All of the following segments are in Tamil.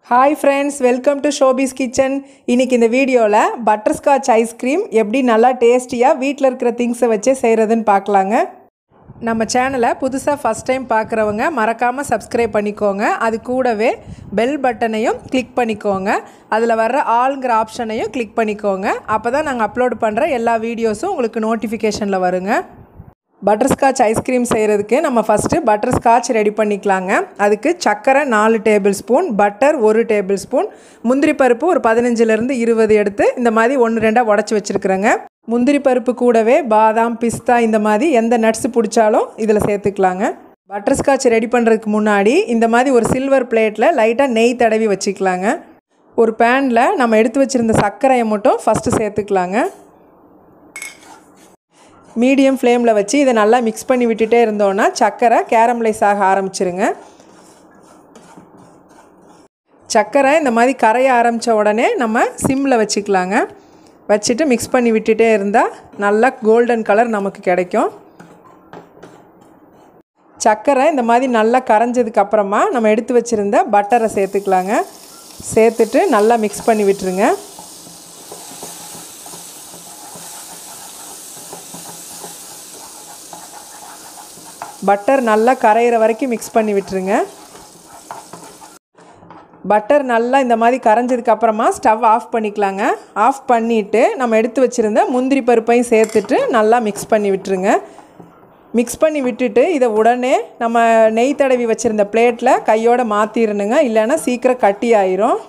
hi friends welcome to showpiece kitchen இன்னைக்கு இந்த வீடியோவில் பட்டர்ஸ்காட்ச் ஐஸ்கிரீம் எப்படி நல்லா டேஸ்டியாக வீட்டில் இருக்கிற திங்ஸை வச்சே செய்கிறதுன்னு பார்க்கலாங்க நம்ம சேனலை புதுசாக ஃபஸ்ட் டைம் பார்க்குறவங்க மறக்காமல் சப்ஸ்கிரைப் பண்ணிக்கோங்க அது கூடவே பெல் பட்டனையும் கிளிக் பண்ணிக்கோங்க அதில் வர்ற ஆளுங்கிற ஆப்ஷனையும் கிளிக் பண்ணிக்கோங்க அப்போ தான் நாங்கள் அப்லோட் பண்ணுற எல்லா வீடியோஸும் உங்களுக்கு நோட்டிஃபிகேஷனில் வருங்க பட்டர்ஸ்காட்ச் ஐஸ்கிரீம் செய்கிறதுக்கு நம்ம ஃபஸ்ட்டு பட்டர்ஸ்காட்ச் ரெடி பண்ணிக்கலாங்க அதுக்கு சர்க்கரை நாலு டேபிள் ஸ்பூன் பட்டர் ஒரு டேபிள் ஸ்பூன் முந்திரி பருப்பு ஒரு பதினஞ்சுலேருந்து இருபது எடுத்து இந்த மாதிரி ஒன்று ரெண்டாக உடச்சி வச்சுருக்குறேங்க முந்திரி பருப்பு கூடவே பாதாம் பிஸ்தா இந்த மாதிரி எந்த நட்ஸ் பிடிச்சாலும் இதில் சேர்த்துக்கலாங்க பட்டர்ஸ்காட்ச் ரெடி பண்ணுறதுக்கு முன்னாடி இந்த மாதிரி ஒரு சில்வர் பிளேட்டில் லைட்டாக நெய் தடவி வச்சுக்கலாங்க ஒரு பேனில் நம்ம எடுத்து வச்சுருந்த சர்க்கரையை மட்டும் ஃபஸ்ட்டு சேர்த்துக்கலாங்க மீடியம் ஃப்ளேமில் வச்சு இதை நல்லா மிக்ஸ் பண்ணி விட்டுட்டே இருந்தோன்னா சர்க்கரை கேரமலைஸ் ஆக ஆரம்பிச்சிருங்க சர்க்கரை இந்த மாதிரி கரைய ஆரம்பித்த உடனே நம்ம சிம்மில் வச்சுக்கலாங்க வச்சுட்டு மிக்ஸ் பண்ணி விட்டுட்டே இருந்தால் நல்லா கோல்டன் கலர் நமக்கு கிடைக்கும் சர்க்கரை இந்த மாதிரி நல்லா கரைஞ்சதுக்கு அப்புறமா நம்ம எடுத்து வச்சுருந்த பட்டரை சேர்த்துக்கலாங்க சேர்த்துட்டு நல்லா மிக்ஸ் பண்ணி விட்டுருங்க பட்டர் நல்லா கரையிற வரைக்கும் மிக்ஸ் பண்ணி விட்டுருங்க பட்டர் நல்லா இந்த மாதிரி கரைஞ்சதுக்கு அப்புறமா ஸ்டவ் ஆஃப் பண்ணிக்கலாங்க ஆஃப் பண்ணிவிட்டு நம்ம எடுத்து வச்சுருந்த முந்திரி பருப்பையும் சேர்த்துட்டு நல்லா மிக்ஸ் பண்ணி விட்டுருங்க மிக்ஸ் பண்ணி விட்டுட்டு இதை உடனே நம்ம நெய் தடவி வச்சுருந்த பிளேட்டில் கையோடு மாற்றிடணுங்க இல்லைன்னா சீக்கிரம் கட்டி ஆயிரும்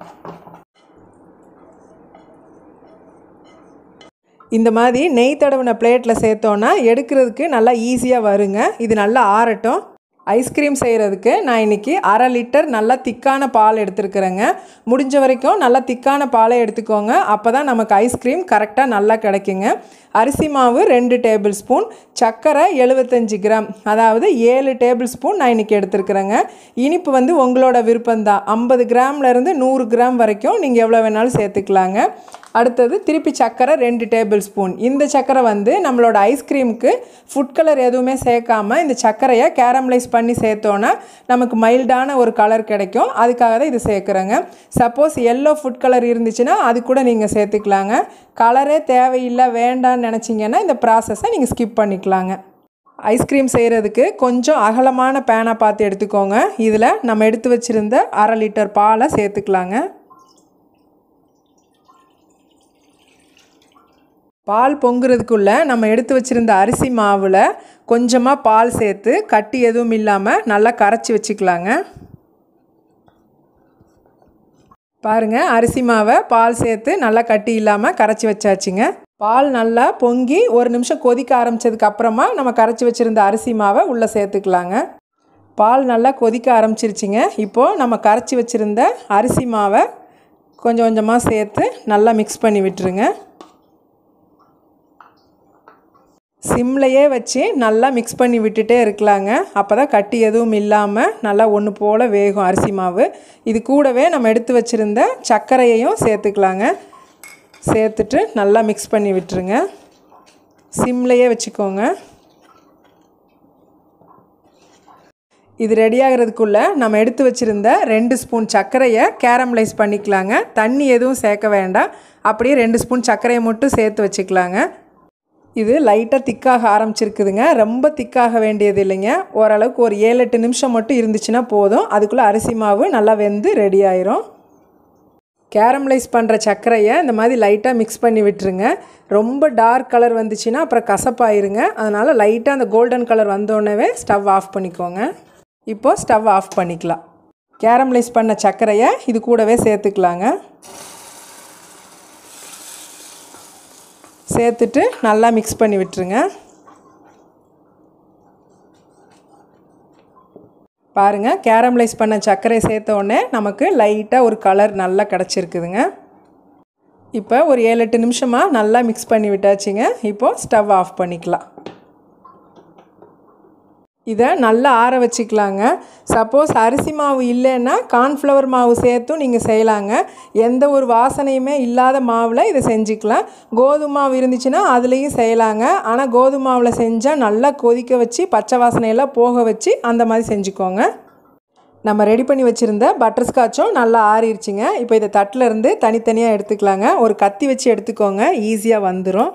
இந்த மாதிரி நெய் தடவின பிளேட்டில் சேர்த்தோன்னா எடுக்கிறதுக்கு நல்லா ஈஸியாக வருங்க இது நல்லா ஆறட்டும் ஐஸ்கிரீம் செய்கிறதுக்கு நான் இன்றைக்கி அரை லிட்டர் நல்லா திக்கான பால் எடுத்துருக்குறேங்க முடிஞ்ச வரைக்கும் நல்லா திக்கான பாலை எடுத்துக்கோங்க அப்போ தான் நமக்கு ஐஸ்கிரீம் கரெக்டாக நல்லா கிடைக்குங்க அரிசி மாவு ரெண்டு டேபிள் ஸ்பூன் சர்க்கரை எழுபத்தஞ்சி கிராம் அதாவது ஏழு டேபிள் ஸ்பூன் நான் இன்றைக்கி எடுத்துருக்குறேங்க இனிப்பு வந்து உங்களோட விருப்பம்தான் ஐம்பது கிராம்லேருந்து நூறு கிராம் வரைக்கும் நீங்கள் எவ்வளோ வேணாலும் சேர்த்துக்கலாங்க அடுத்தது திருப்பி சர்க்கரை ரெண்டு டேபிள் ஸ்பூன் இந்த சர்க்கரை வந்து நம்மளோட ஐஸ்கிரீமுக்கு ஃபுட் கலர் எதுவுமே சேர்க்காம இந்த சர்க்கரையை கேரமலைஸ் பண்ணி சேர்த்தோன்னா நமக்கு மைல்டான ஒரு கலர் கிடைக்கும் அதுக்காக தான் இது சேர்க்குறேங்க சப்போஸ் எல்லோ ஃபுட் கலர் இருந்துச்சுன்னா அது கூட நீங்கள் சேர்த்துக்கலாங்க கலரே தேவையில்லை வேண்டான்னு நினச்சிங்கன்னா இந்த ப்ராசஸை நீங்கள் ஸ்கிப் பண்ணிக்கலாங்க ஐஸ்கிரீம் செய்கிறதுக்கு கொஞ்சம் அகலமான பேனை பார்த்து எடுத்துக்கோங்க இதில் நம்ம எடுத்து வச்சுருந்த அரை லிட்டர் பாலை சேர்த்துக்கலாங்க பால் பொங்குறதுக்குள்ளே நம்ம எடுத்து வச்சுருந்த அரிசி மாவில் கொஞ்சமாக பால் சேர்த்து கட்டி எதுவும் இல்லாமல் நல்லா கரைச்சி வச்சுக்கலாங்க பாருங்கள் அரிசி மாவை பால் சேர்த்து நல்லா கட்டி இல்லாமல் கரைச்சி வச்சாச்சுங்க பால் நல்லா பொங்கி ஒரு நிமிஷம் கொதிக்க ஆரம்பித்ததுக்கு அப்புறமா நம்ம கரைச்சி வச்சுருந்த அரிசி மாவை உள்ளே சேர்த்துக்கலாங்க பால் நல்லா கொதிக்க ஆரம்பிச்சிருச்சுங்க இப்போது நம்ம கரைச்சி வச்சுருந்த அரிசி மாவை கொஞ்சம் கொஞ்சமாக சேர்த்து நல்லா மிக்ஸ் பண்ணி விட்டுருங்க சிம்லையே வச்சு நல்லா மிக்ஸ் பண்ணி விட்டுட்டே இருக்கலாங்க அப்போ தான் கட்டி எதுவும் இல்லாமல் நல்லா ஒன்று போல் வேகும் அரிசி மாவு இது கூடவே நம்ம எடுத்து வச்சுருந்த சர்க்கரையையும் சேர்த்துக்கலாங்க சேர்த்துட்டு நல்லா மிக்ஸ் பண்ணி விட்டுருங்க சிம்லையே வச்சுக்கோங்க இது ரெடி ஆகிறதுக்குள்ளே நம்ம எடுத்து வச்சுருந்த ரெண்டு ஸ்பூன் சர்க்கரையை கேரமலைஸ் பண்ணிக்கலாங்க தண்ணி எதுவும் சேர்க்க வேண்டாம் அப்படியே ரெண்டு ஸ்பூன் சர்க்கரையை மட்டும் சேர்த்து வச்சுக்கலாங்க இது லைட்டாக திக்காக ஆரம்பிச்சிருக்குதுங்க ரொம்ப திக்காக வேண்டியது இல்லைங்க ஓரளவுக்கு ஒரு ஏழு எட்டு நிமிஷம் மட்டும் இருந்துச்சுன்னா போதும் அதுக்குள்ளே அரிசி மாவு நல்லா வெந்து ரெடி ஆயிரும் கேரமலைஸ் பண்ணுற சர்க்கரையை இந்த மாதிரி லைட்டாக மிக்ஸ் பண்ணி விட்டுருங்க ரொம்ப டார்க் கலர் வந்துச்சுன்னா அப்புறம் கசப்பாயிருங்க அதனால் லைட்டாக அந்த கோல்டன் கலர் வந்தோடனே ஸ்டவ் ஆஃப் பண்ணிக்கோங்க இப்போது ஸ்டவ் ஆஃப் பண்ணிக்கலாம் கேரமலைஸ் பண்ண சர்க்கரையை இது கூடவே சேர்த்துக்கலாங்க சேர்த்துட்டு நல்லா மிக்ஸ் பண்ணி விட்டுருங்க பாருங்கள் கேரமலைஸ் பண்ண சர்க்கரை சேர்த்த உடனே நமக்கு லைட்டாக ஒரு கலர் நல்லா கிடச்சிருக்குதுங்க இப்போ ஒரு ஏழு எட்டு நிமிஷமாக நல்லா மிக்ஸ் பண்ணி விட்டாச்சுங்க இப்போது ஸ்டவ் ஆஃப் பண்ணிக்கலாம் இதை நல்லா ஆற வச்சுக்கலாங்க சப்போஸ் அரிசி மாவு இல்லைன்னா கார்ன்ஃப்ளவர் மாவு சேர்த்தும் நீங்கள் செய்யலாங்க எந்த ஒரு வாசனையுமே இல்லாத மாவில் இதை செஞ்சுக்கலாம் கோதுமை மாவு இருந்துச்சுன்னா அதுலேயும் செய்யலாங்க ஆனால் கோதுமை மாவில் செஞ்சால் நல்லா கொதிக்க வச்சு பச்சை வாசனையெல்லாம் போக வச்சு அந்த மாதிரி செஞ்சுக்கோங்க நம்ம ரெடி பண்ணி வச்சுருந்த பட்டர் ஸ்காட்சும் நல்லா ஆறிடுச்சுங்க இப்போ இதை தட்டில் இருந்து தனித்தனியாக எடுத்துக்கலாங்க ஒரு கத்தி வச்சு எடுத்துக்கோங்க ஈஸியாக வந்துடும்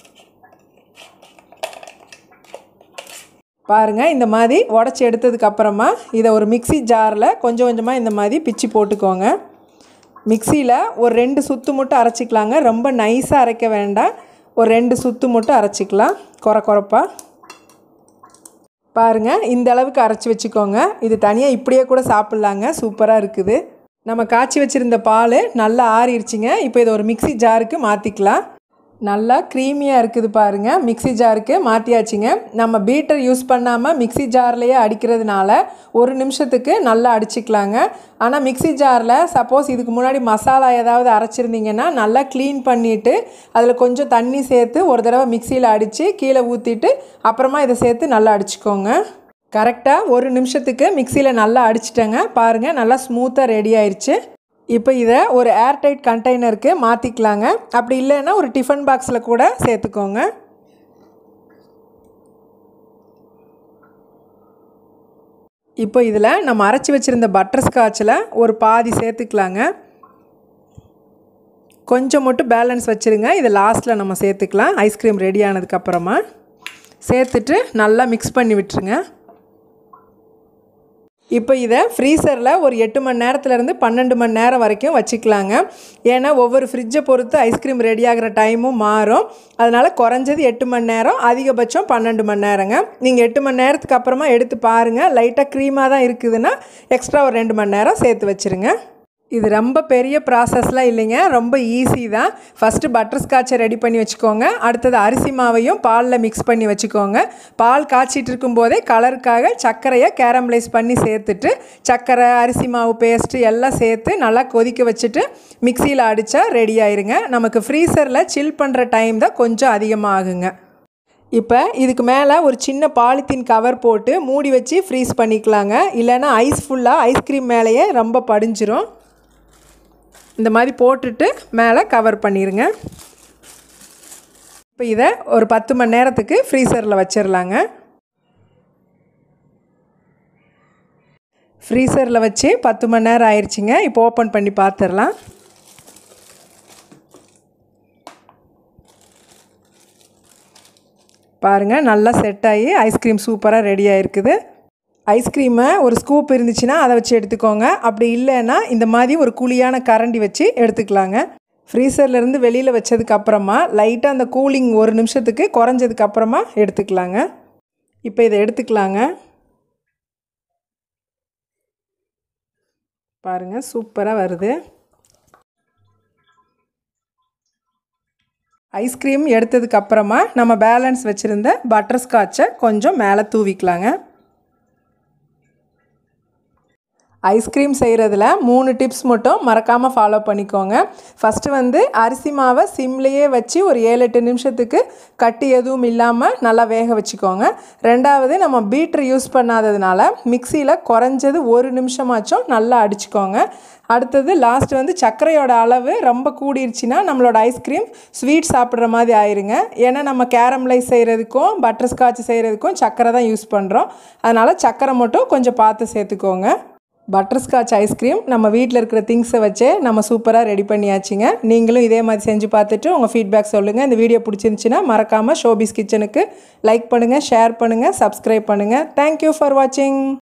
பாருங்கள் இந்த மாதிரி உடச்சி எடுத்ததுக்கப்புறமா இதை ஒரு மிக்சி ஜாரில் கொஞ்சம் கொஞ்சமாக இந்த மாதிரி பிச்சு போட்டுக்கோங்க மிக்சியில் ஒரு ரெண்டு சுத்து மட்டும் அரைச்சிக்கலாங்க ரொம்ப நைஸாக அரைக்க வேண்டாம் ஒரு ரெண்டு சுத்து மட்டும் அரைச்சிக்கலாம் குறை குறைப்பாக பாருங்கள் இந்த அளவுக்கு அரைச்சி வச்சுக்கோங்க இது தனியாக இப்படியே கூட சாப்பிட்லாங்க சூப்பராக இருக்குது நம்ம காய்ச்சி வச்சுருந்த பால் நல்லா ஆறிடுச்சிங்க இப்போ இதை ஒரு மிக்சி ஜாருக்கு மாற்றிக்கலாம் நல்லா க்ரீமியாக இருக்குது பாருங்கள் மிக்சி ஜாருக்கு மாற்றியாச்சுங்க நம்ம பீட்டர் யூஸ் பண்ணாமல் மிக்சி ஜார்லேயே அடிக்கிறதுனால ஒரு நிமிஷத்துக்கு நல்லா அடிச்சுக்கலாங்க ஆனால் மிக்சி ஜாரில் சப்போஸ் இதுக்கு முன்னாடி மசாலா ஏதாவது அரைச்சிருந்தீங்கன்னா நல்லா க்ளீன் பண்ணிவிட்டு அதில் கொஞ்சம் தண்ணி சேர்த்து ஒரு தடவை மிக்சியில் அடித்து கீழே ஊற்றிட்டு அப்புறமா இதை சேர்த்து நல்லா அடிச்சுக்கோங்க கரெக்டாக ஒரு நிமிஷத்துக்கு மிக்சியில் நல்லா அடிச்சிட்டேங்க பாருங்கள் நல்லா ஸ்மூத்தாக ரெடி ஆயிடுச்சு இப்போ இதை ஒரு ஏர்டைட் கண்டெய்னருக்கு மாற்றிக்கலாங்க அப்படி இல்லைன்னா ஒரு டிஃபன் பாக்ஸில் கூட சேர்த்துக்கோங்க இப்போ இதில் நம்ம அரைச்சி வச்சுருந்த பட்டர் ஸ்காட்சில் ஒரு பாதி சேர்த்துக்கலாங்க கொஞ்சம் மட்டும் பேலன்ஸ் வச்சுருங்க இதை லாஸ்ட்டில் நம்ம சேர்த்துக்கலாம் ஐஸ்கிரீம் ரெடி ஆனதுக்கப்புறமா சேர்த்துட்டு நல்லா மிக்ஸ் பண்ணி விட்டுருங்க இப்போ இதை ஃப்ரீசரில் ஒரு எட்டு மணி நேரத்துலேருந்து பன்னெண்டு மணி நேரம் வரைக்கும் வச்சுக்கலாங்க ஏன்னா ஒவ்வொரு ஃப்ரிட்ஜை பொறுத்து ஐஸ்கிரீம் ரெடி ஆகிற டைமும் மாறும் அதனால் குறைஞ்சது எட்டு மணி நேரம் அதிகபட்சம் பன்னெண்டு மணி நேரங்க நீங்கள் எட்டு மணி நேரத்துக்கு அப்புறமா எடுத்து பாருங்கள் லைட்டாக க்ரீமாக தான் இருக்குதுன்னா எக்ஸ்ட்ரா ஒரு ரெண்டு மணி நேரம் சேர்த்து வச்சுருங்க இது ரொம்ப பெரிய ப்ராசஸ்லாம் இல்லைங்க ரொம்ப ஈஸி தான் ஃபஸ்ட்டு பட்டர் ஸ்காட்சை ரெடி பண்ணி வச்சுக்கோங்க அடுத்தது அரிசி மாவையும் பாலில் மிக்ஸ் பண்ணி வச்சுக்கோங்க பால் காய்ச்சிட்டு இருக்கும்போதே கலருக்காக சர்க்கரையை கேரமலைஸ் பண்ணி சேர்த்துட்டு சர்க்கரை அரிசி மாவு பேஸ்ட்டு எல்லாம் சேர்த்து நல்லா கொதிக்க வச்சுட்டு மிக்சியில் அடித்தா ரெடி ஆயிருங்க நமக்கு ஃப்ரீசரில் சில் பண்ணுற டைம் தான் கொஞ்சம் அதிகமாகுங்க இப்போ இதுக்கு மேலே ஒரு சின்ன பாலித்தீன் கவர் போட்டு மூடி வச்சு ஃப்ரீஸ் பண்ணிக்கலாங்க இல்லைன்னா ஐஸ் ஃபுல்லாக ஐஸ்கிரீம் மேலேயே ரொம்ப படிஞ்சிரும் இந்த மாதிரி போட்டுட்டு மேலே கவர் பண்ணிடுங்க இப்போ இதை ஒரு பத்து மணி நேரத்துக்கு ஃப்ரீசரில் வச்சிடலாங்க ஃப்ரீசரில் வச்சு பத்து மணி நேரம் ஆயிடுச்சுங்க இப்போ ஓப்பன் பண்ணி பார்த்துடலாம் பாருங்கள் நல்லா செட் ஆகி ஐஸ்கிரீம் சூப்பராக ரெடி ஆகிருக்குது ஐஸ்கிரீமை ஒரு ஸ்கூப் இருந்துச்சுன்னா அதை வச்சு எடுத்துக்கோங்க அப்படி இல்லைன்னா இந்த மாதிரி ஒரு குழியான கரண்டி வச்சு எடுத்துக்கலாங்க ஃப்ரீசர்லேருந்து வெளியில் வச்சதுக்கப்புறமா லைட்டாக அந்த கூலிங் ஒரு நிமிஷத்துக்கு குறைஞ்சதுக்கப்புறமா எடுத்துக்கலாங்க இப்போ இதை எடுத்துக்கலாங்க பாருங்கள் சூப்பராக வருது ஐஸ்கிரீம் எடுத்ததுக்கப்புறமா நம்ம பேலன்ஸ் வச்சுருந்த பட்டர் ஸ்காட்சை கொஞ்சம் மேலே தூவிக்கலாங்க ஐஸ்கிரீம் செய்கிறதுல மூணு டிப்ஸ் மட்டும் மறக்காமல் ஃபாலோ பண்ணிக்கோங்க ஃபஸ்ட்டு வந்து அரிசி மாவை சிம்லேயே வச்சு ஒரு ஏழு எட்டு நிமிஷத்துக்கு கட்டி எதுவும் இல்லாமல் நல்லா வேக வச்சுக்கோங்க ரெண்டாவது நம்ம பீட்ரு யூஸ் பண்ணாததுனால மிக்சியில் குறைஞ்சது ஒரு நிமிஷமாச்சும் நல்லா அடிச்சுக்கோங்க அடுத்தது லாஸ்ட் வந்து சர்க்கரையோட அளவு ரொம்ப கூடிருச்சுன்னா நம்மளோட ஐஸ்கிரீம் ஸ்வீட் சாப்பிட்ற மாதிரி ஆயிருங்க ஏன்னா நம்ம கேரமலைஸ் செய்கிறதுக்கும் பட்டர் ஸ்காட்ச் செய்கிறதுக்கும் சர்க்கரை தான் யூஸ் பண்ணுறோம் அதனால் சர்க்கரை மட்டும் கொஞ்சம் பார்த்து சேர்த்துக்கோங்க பட்டர் ஸ்காட்ச் ஐஸ்கிரீம் நம்ம வீட்டில் இருக்கிற திங்ஸை வச்சே நம்ம சூப்பராக ரெடி பண்ணியாச்சுங்க நீங்களும் இதே மாதிரி செஞ்சு பார்த்துட்டு உங்கள் ஃபீட்பேக் சொல்லுங்கள் இந்த வீடியோ பிடிச்சிருந்துச்சின்னா மறக்காமல் ஷோபிஸ் கிச்சனுக்கு லைக் பண்ணுங்கள் ஷேர் பண்ணுங்கள் சப்ஸ்கிரைப் பண்ணுங்கள் தேங்க்யூ ஃபார் வாட்சிங்